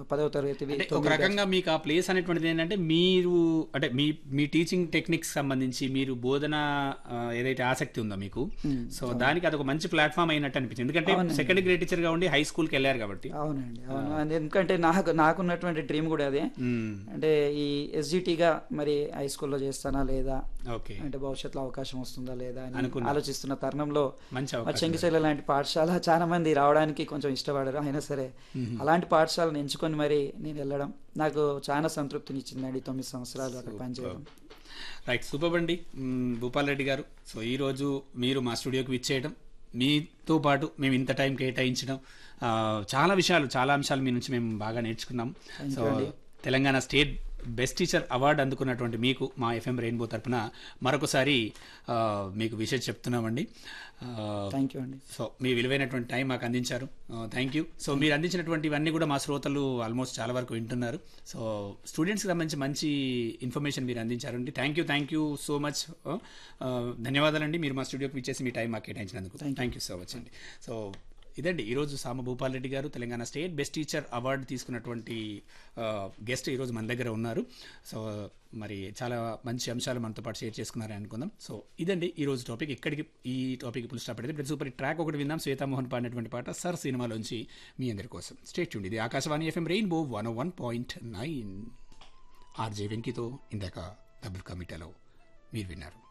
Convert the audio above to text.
పదవ తరగతివి అంటే ఒక రకంగా మీకు ఆ ప్లేస్ అనేటువంటిది ఏంటంటే మీరు అంటే మీ మీ టీచింగ్ టెక్నిక్స్ సంబంధించి మీరు బోధన ఆ, ఏదైతే ఆసక్తి ఉందో మీకు సో దానికి అదొక మంచి ప్లాట్ఫామ్ అయినట్టు అనిపించింది ఎందుకంటే సెకండ్ గ్రేడ్ టీచర్ గా ఉండి హై స్కూల్కి వెళ్ళారు కాబట్టి అవునండి అవును అది ఎందుకంటే నాకు నాకున్నటువంటి డ్రీమ్ కూడా అదే మ్మ్. అంటే ఈ ఎస్జిటిగా మరి హై స్కూల్లో చేస్తానా లేదా ఓకే అంటే భవిష్యత్తులో అవకాశం వస్తుందా లేదా అని అనుకున్నారు. ఆలోచిస్తున్న తరుణంలో మంచి మా అవకాశం చెంగిశైల లాంటి పాఠశాల చాలా మంది రావడానికి కొంచెం ఇష్టపడరు అయినా సరే అలాంటి పాఠశాలను ఎంచుకొని మరి నేను వెళ్ళడం నాకు చాలా సంతృప్తిని ఇచ్చిందండి తొమ్మిది సంవత్సరాలు అక్కడ పనిచేయడం రైట్ సూపర్ అండి మ్మ్, భూపాల్ రెడ్డి గారు సో ఈ రోజు మీరు మా స్టూడియోకి విచ్చేయడం మీతో పాటు మేము ఇంత టైం కేటాయించడం ఆ, చాలా విషయాలు చాలా అంశాలు మీ నుంచి మేము బాగా నేర్చుకున్నాం so Telangana state best teacher award అందుకున్నటువంటి మీకు మా ఎఫ్ఎం రెయిన్బో తరపున మరొకసారి ఆ, మీకు విషయం చెప్తున్నామండి ఆ, థ్యాంక్ యూ అండి సో మీ విలువైనటువంటి టైం మాకు అందించారు థ్యాంక్ యూ సో మీరు అందించినటువంటి ఇవన్నీ కూడా మా శ్రోతలు ఆల్మోస్ట్ చాలా వరకు వింటున్నారు సో స్టూడెంట్స్కి సంబంధించి మంచి ఇన్ఫర్మేషన్ మీరు అందించారండి thank you thank you so much ధన్యవాదాలండి మీరు మా స్టూడియోకి విచ్చేసి మీ టైం మాకు కేటాయించినందుకు థ్యాంక్ యూ సో మచ్ అండి సో ఇదండి ఈరోజు Sama Bhupal Reddy garu Telangana state best teacher award తీసుకున్నటువంటి గెస్ట్ ఈరోజు మన దగ్గర ఉన్నారు సో మరి చాలా మంచి అంశాలు మనతో పాటు షేర్ చేసుకున్నారని అనుకుందాం సో ఇదండి ఈ రోజు టాపిక్ ఇక్కడికి ఈ టాపిక్ ఫుల్ స్టాప్ పెడితే ఇప్పుడు సూపర్ ట్రాక్ ఒకటి విందాం శ్వేతామోహన్ పాడినటువంటి పాట సర్ సినిమాలోంచి మీ అందరి కోసం స్టేట్ చూడండి ఇది Akashvani FM rainbow one one point nine RJ వెంకితో ఇందాక డబుల్ కమిటాలో మీరు విన్నారు